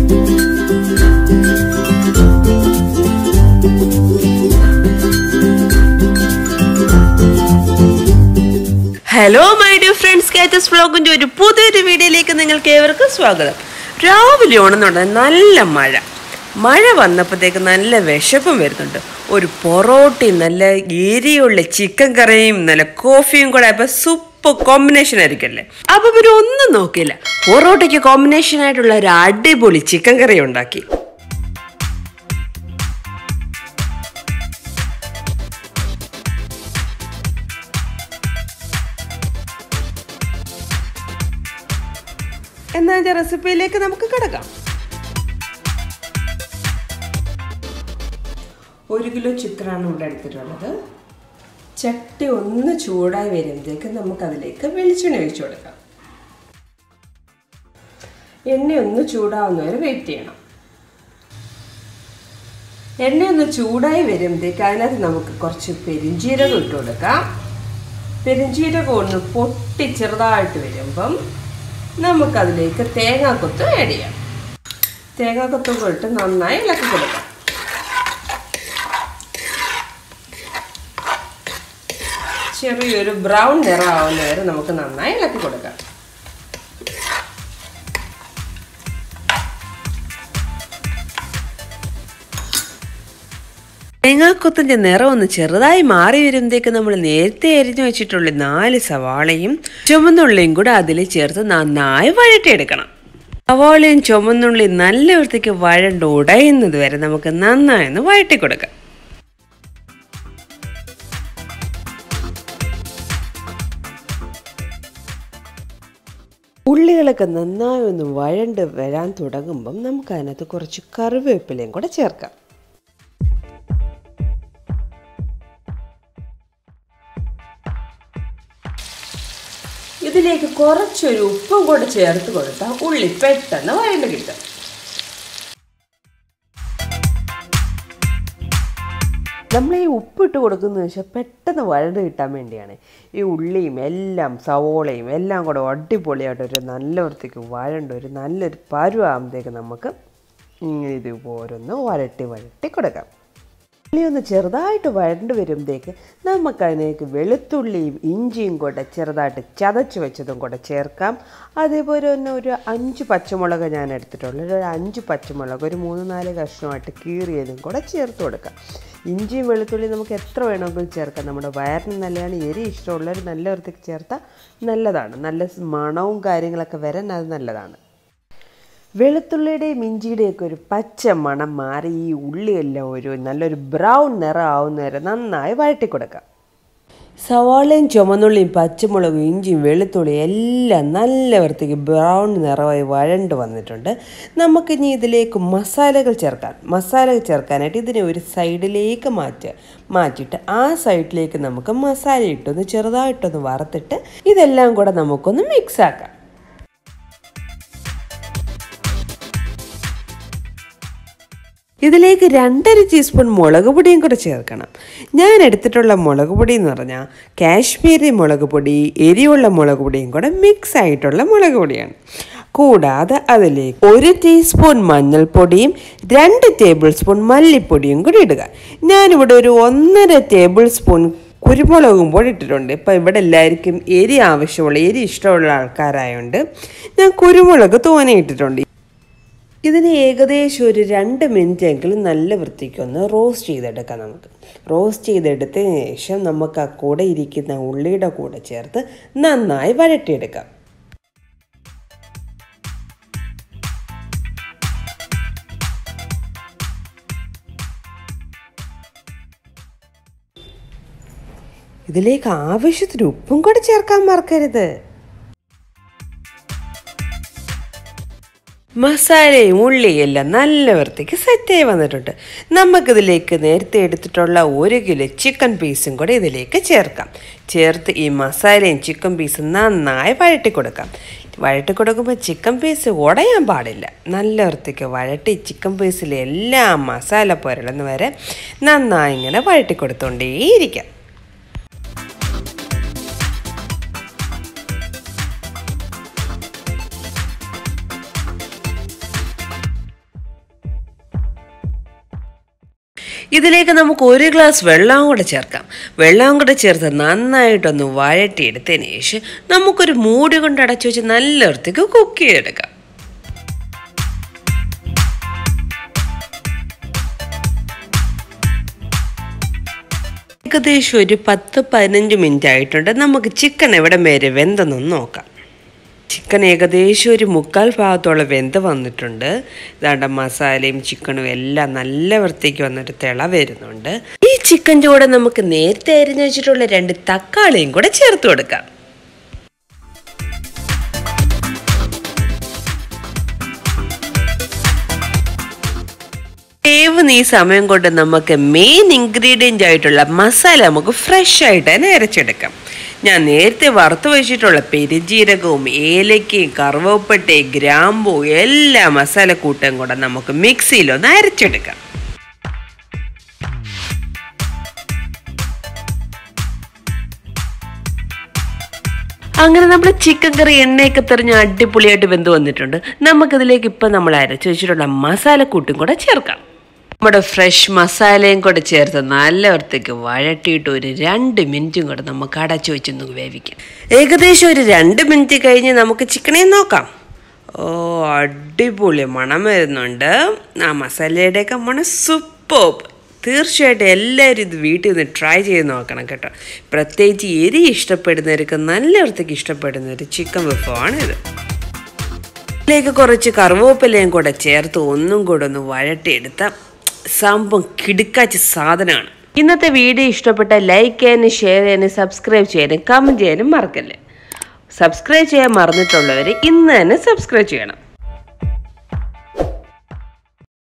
hello my dear friends കാറ്റസ് വ്ളോഗിൻ്റെ ഒരു പുതിയൊരു വീഡിയോയിലേക്ക് നിങ്ങൾക്ക് ഏവർക്കും സ്വാഗതം രാവിലെ ഉണർന്നുണ്ട് നല്ല മഴ മഴ വന്നപ്പോഴത്തേക്ക് നല്ല വിശപ്പും വരുന്നുണ്ട് ഒരു പൊറോട്ടയും നല്ല എരിയുള്ള ചിക്കൻ കറിയും നല്ല കോഫിയും കൂടെ ആയപ്പോൾ സൂപ്പർ കോമ്പിനേഷൻ ആയിരിക്കല്ലേ അപ്പോൾ പിന്നെ ഒന്നും നോക്കിയില്ല പൊറോട്ടയ്ക്ക് കോമ്പിനേഷൻ ആയിട്ടുള്ള ഒരു അടിപൊളി ചിക്കൻ കറി ഉണ്ടാക്കി എന്നാൽ റെസിപ്പിയിലേക്ക് നമുക്ക് കിടക്കാം ഒരു കിലോ ചിക്കനാണ് ഇവിടെ എടുത്തിട്ടുള്ളത് ചട്ടി ഒന്ന് ചൂടായി വരുമ്പോഴത്തേക്ക് നമുക്കതിലേക്ക് വെളിച്ചെണ്ണ ഒഴിച്ചു കൊടുക്കാം എണ്ണ ഒന്ന് ചൂടാവുന്ന വരെ വെയിറ്റ് ചെയ്യണം എണ്ണ ഒന്ന് ചൂടായി വരുമ്പോഴത്തേക്ക് അതിനകത്ത് നമുക്ക് കുറച്ച് പെരിഞ്ചീരകം ഇട്ട് കൊടുക്കാം പെരിഞ്ചീരകം ഒന്ന് പൊട്ടി ചെറുതായിട്ട് വരുമ്പം നമുക്കതിലേക്ക് തേങ്ങാക്കൊത്ത് ആഡ് ചെയ്യാം തേങ്ങാക്കൊത്തും ഇട്ട് നന്നായി ഇളക്കി കൊടുക്കാം ചെറിയൊരു ബ്രൗൺ നിറമാവുന്ന വരെ നമുക്ക് നന്നായി ഇളക്കി കൊടുക്കാം തേങ്ങാക്കൊത്തിൻ്റെ നിറം ഒന്ന് ചെറുതായി മാറി വരുമ്പോഴത്തേക്ക് നമ്മൾ നേരത്തെ അരിഞ്ഞു വെച്ചിട്ടുള്ള നാല് സവാളയും ചുമന്നുള്ളിയും കൂടെ അതിൽ ചേർത്ത് നന്നായി വഴറ്റിയെടുക്കണം സവാളയും ചുമന്നുള്ളിയും നല്ല വൃത്തിക്ക് വഴണ്ട് ഉടയുന്നത് വരെ നമുക്ക് നന്നായി ഒന്ന് വഴറ്റി കൊടുക്കാം ഉള്ളികളൊക്കെ നന്നായി ഒന്ന് വഴണ്ട് വരാൻ തുടങ്ങുമ്പം നമുക്ക് അതിനകത്ത് കുറച്ച് കറിവേപ്പിലയും കൂടെ ചേർക്കാം ഇതിലേക്ക് കുറച്ചൊരു ഉപ്പും കൂടെ ചേർത്ത് കൊടുത്താൽ ഉള്ളി പെട്ടെന്ന് വഴണ്ട് കിട്ടും നമ്മൾ ഈ ഉപ്പിട്ട് കൊടുക്കുന്നത് വെച്ചാൽ പെട്ടെന്ന് വഴണ്ട് കിട്ടാൻ വേണ്ടിയാണ് ഈ ഉള്ളിയും എല്ലാം സവോളയും എല്ലാം കൂടെ അടിപൊളിയായിട്ട് ഒരു നല്ല വൃത്തിക്ക് വഴണ്ട് ഒരു നല്ലൊരു പരുവാകുമ്പോഴത്തേക്ക് നമുക്ക് ഇങ്ങനെ ഇത് ഓരോന്ന് വരട്ടി വരട്ടി കൊടുക്കാം ഉള്ളി ഒന്ന് ചെറുതായിട്ട് വഴണ്ട് വരുമ്പോഴത്തേക്ക് നമുക്കതിലേക്ക് വെളുത്തുള്ളിയും ഇഞ്ചിയും കൂടെ ചെറുതായിട്ട് ചതച്ച് വെച്ചതും കൂടെ ചേർക്കാം അതേപോലെ തന്നെ ഒരു അഞ്ച് പച്ചമുളക് ഞാൻ എടുത്തിട്ടുള്ളൂ ഒരു അഞ്ച് പച്ചമുളക് ഒരു മൂന്ന് നാല് കഷ്ണമായിട്ട് കീറിയതും കൂടെ ചേർത്ത് കൊടുക്കാം ഇഞ്ചിയും വെളുത്തുള്ളിയും നമുക്ക് എത്ര വേണമെങ്കിലും ചേർക്കാം നമ്മുടെ വയറിന് നല്ലതാണ് എരി ഇഷ്ടമുള്ളവർ നല്ല വൃത്തിക്ക് ചേർത്താൽ നല്ലതാണ് നല്ല മണവും കാര്യങ്ങളൊക്കെ വരാൻ അത് നല്ലതാണ് വെളുത്തുള്ളിയുടെയും ഇഞ്ചിയുടെയൊക്കെ ഒരു പച്ച മണം മാറി ഈ ഉള്ളിയെല്ലാം ഒരു നല്ലൊരു ബ്രൗൺ നിറം ആവുന്ന വരെ നന്നായി വഴറ്റി കൊടുക്കാം സവാളയും ചുമന്നുള്ളിയും പച്ചമുളകും ഇഞ്ചിയും വെളുത്തുള്ളിയും എല്ലാം നല്ല വൃത്തിക്ക് ബ്രൗൺ നിറമായി വഴണ്ട് വന്നിട്ടുണ്ട് നമുക്കിനി ഇതിലേക്ക് മസാലകൾ ചേർക്കാം മസാലകൾ ചേർക്കാനായിട്ട് ഇതിനെ ഒരു സൈഡിലേക്ക് മാറ്റുക മാറ്റിയിട്ട് ആ സൈഡിലേക്ക് നമുക്ക് മസാല ഇട്ടൊന്ന് ചെറുതായിട്ടൊന്ന് വറുത്തിട്ട് ഇതെല്ലാം കൂടെ നമുക്കൊന്ന് മിക്സ് ആക്കാം ഇതിലേക്ക് രണ്ടര ടീസ്പൂൺ മുളക് പൊടിയും കൂടെ ചേർക്കണം ഞാൻ എടുത്തിട്ടുള്ള മുളക് പൊടി എന്ന് പറഞ്ഞാൽ കാശ്മീരി മുളക് പൊടി എരിവുള്ള മുളക് പൊടിയും കൂടെ മിക്സ് ആയിട്ടുള്ള മുളക് പൊടിയാണ് കൂടാതെ അതിലേക്ക് ഒരു ടീസ്പൂൺ മഞ്ഞൾപ്പൊടിയും രണ്ട് ടേബിൾ സ്പൂൺ മല്ലിപ്പൊടിയും കൂടി ഇടുക ഞാനിവിടെ ഒരു ഒന്നര ടേബിൾ സ്പൂൺ കുരുമുളകും പൊടി ഇട്ടിട്ടുണ്ട് ഇപ്പം ഇവിടെ എല്ലാവർക്കും എരി ആവശ്യമുള്ള എരി ഇഷ്ടമുള്ള ആൾക്കാരായതുകൊണ്ട് ഞാൻ കുരുമുളക് തോനെ ഇട്ടിട്ടുണ്ട് ഇതിന് ഏകദേശം ഒരു രണ്ട് മിനിറ്റ് എങ്കിലും നല്ല വൃത്തിക്കൊന്ന് റോസ്റ്റ് ചെയ്തെടുക്കാം നമുക്ക് റോസ്റ്റ് ചെയ്തെടുത്തതിന് ശേഷം നമുക്ക് ആ കൂടെ ഇരിക്കുന്ന ഉള്ളിയുടെ കൂടെ ചേർത്ത് നന്നായി വഴറ്റിയെടുക്കാം ഇതിലേക്ക് ആവശ്യത്തിന് ഉപ്പും കൂടെ ചേർക്കാൻ മറക്കരുത് മസാലയും ഉള്ളിയും എല്ലാം നല്ല വൃത്തിക്ക് സെറ്റായി വന്നിട്ടുണ്ട് നമുക്കിതിലേക്ക് നേരത്തെ എടുത്തിട്ടുള്ള ഒരു കിലോ ചിക്കൻ പീസും കൂടെ ഇതിലേക്ക് ചേർക്കാം ചേർത്ത് ഈ മസാലയും ചിക്കൻ പീസും നന്നായി വഴറ്റി കൊടുക്കാം വഴറ്റി കൊടുക്കുമ്പോൾ ചിക്കൻ പീസ് ഉടയാൻ പാടില്ല നല്ല വൃത്തിക്ക് വഴട്ടി ചിക്കൻ പീസിൽ എല്ലാ മസാല പുരളുന്ന വരെ നന്നായി ഇങ്ങനെ വഴറ്റി കൊടുത്തോണ്ടേയിരിക്കാം ഇതിലേക്ക് നമുക്ക് ഒരു ഗ്ലാസ് വെള്ളവും കൂടെ ചേർക്കാം വെള്ളവും കൂടെ ചേർത്ത് നന്നായിട്ടൊന്ന് വഴറ്റിയെടുത്തതിന് ശേഷം നമുക്കൊരു മൂടി കൊണ്ട് അടച്ചു വെച്ച് നല്ല വൃത്തിക്ക് കുക്ക് ചെയ്തെടുക്കാം ഏകദേശം ഒരു പത്ത് പതിനഞ്ച് മിനിറ്റ് ആയിട്ടുണ്ട് നമുക്ക് ചിക്കൻ എവിടെ വരെ വെന്തെന്നൊന്ന് നോക്കാം ചിക്കൻ ഏകദേശം ഒരു മുക്കാൽ ഭാഗത്തോളം വെന്ത് വന്നിട്ടുണ്ട് ഇതാണ്ട് മസാലയും ചിക്കനും എല്ലാം നല്ല വൃത്തിക്ക് വന്നിട്ട് തിള വരുന്നുണ്ട് ഈ ചിക്കൻ്റെ കൂടെ നമുക്ക് നേരത്തെ അരിഞ്ഞു വെച്ചിട്ടുള്ള രണ്ട് തക്കാളിയും കൂടെ ചേർത്ത് കൊടുക്കാം വേവുന്ന ഈ സമയം കൊണ്ട് നമുക്ക് മെയിൻ ഇൻഗ്രീഡിയൻ്റ് ആയിട്ടുള്ള മസാല നമുക്ക് ഫ്രഷ് ആയിട്ട് തന്നെ അരച്ചെടുക്കാം ഞാൻ നേരത്തെ വറുത്ത് വെച്ചിട്ടുള്ള പെരുജീരകവും ഏലക്കയും കറുവപ്പട്ടയും ഗ്രാമ്പൂ എല്ലാ മസാലക്കൂട്ടും കൂടെ നമുക്ക് മിക്സിയിലൊന്ന് അരച്ചെടുക്കാം അങ്ങനെ നമ്മൾ ചിക്കൻ കറി എണ്ണയൊക്കെ തെറിഞ്ഞ് അടിപൊളിയായിട്ട് വെന്ത് വന്നിട്ടുണ്ട് നമുക്കിതിലേക്ക് ഇപ്പം നമ്മൾ അരച്ച് വെച്ചിട്ടുള്ള മസാലക്കൂട്ടും കൂടെ ചേർക്കാം നമ്മുടെ ഫ്രഷ് മസാലയും കൂടെ ചേർത്ത് നല്ല വൃത്തിക്ക് വഴട്ടിയിട്ട് ഒരു രണ്ട് മിനിറ്റും കൂടെ നമുക്ക് അടച്ചു വെച്ചൊന്ന് വേവിക്കാം ഏകദേശം ഒരു രണ്ട് മിനിറ്റ് കഴിഞ്ഞ് നമുക്ക് ചിക്കനെ നോക്കാം ഓ അടിപൊളി മണം വരുന്നുണ്ട് ആ മസാലയുടെയൊക്കെ മണം സൂപ്പർ തീർച്ചയായിട്ടും എല്ലാവരും ഇത് വീട്ടിൽ നിന്ന് ട്രൈ ചെയ്ത് നോക്കണം കേട്ടോ പ്രത്യേകിച്ച് എരി ഇഷ്ടപ്പെടുന്നവർക്ക് നല്ല വൃത്തിക്ക് ഇഷ്ടപ്പെടുന്ന ഒരു ചിക്കൻ വിഭവമാണ് ഇത് ഇതിലേക്ക് കുറച്ച് കറുവേപ്പിലയും കൂടെ ചേർത്ത് ഒന്നും കൂടെ ഒന്ന് വഴട്ടിയെടുത്ത സംഭവം കിടുക്കാച്ച സാധനമാണ് ഇന്നത്തെ വീഡിയോ ഇഷ്ടപ്പെട്ട ലൈക്ക് ചെയ്യാനും ഷെയർ ചെയ്യാനും സബ്സ്ക്രൈബ് ചെയ്യാനും കമൻറ്റ് ചെയ്യാനും മറക്കല്ലേ സബ്സ്ക്രൈബ് ചെയ്യാൻ മറന്നിട്ടുള്ളവർ ഇന്ന് തന്നെ സബ്സ്ക്രൈബ് ചെയ്യണം